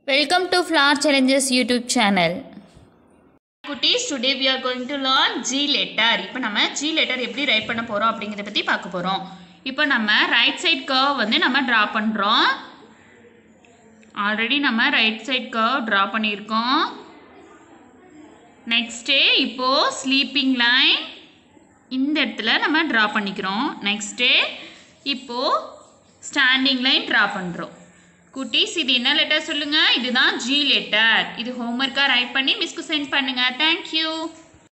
Welcome to Flower Challenges YouTube channel. குட்டீஸ் today we are going to learn G letter இப்போ நம்ம G letter எப்படி right பண்ண போகிறோம் அப்படிங்கிறத பற்றி பார்க்க போகிறோம் இப்போ நம்ம ரைட் சைட் கர்வ் வந்து நம்ம ட்ரா பண்ணுறோம் ஆல்ரெடி நம்ம ரைட் சைட் கர்வ் ட்ரா பண்ணியிருக்கோம் நெக்ஸ்ட்டு இப்போது ஸ்லீப்பிங் லைன் இந்த இடத்துல நம்ம ட்ரா பண்ணிக்கிறோம் நெக்ஸ்ட்டு இப்போது ஸ்டாண்டிங் லைன் ட்ரா பண்ணுறோம் குட்டீஸ் இது என்ன லெட்டர் சொல்லுங்கள் இதுதான் ஜி லெட்டர் இது ஹோம்ஒர்க்காக ரைட் பண்ணி மிஸ்க்கு சென்ட் பண்ணுங்கள் தேங்க்யூ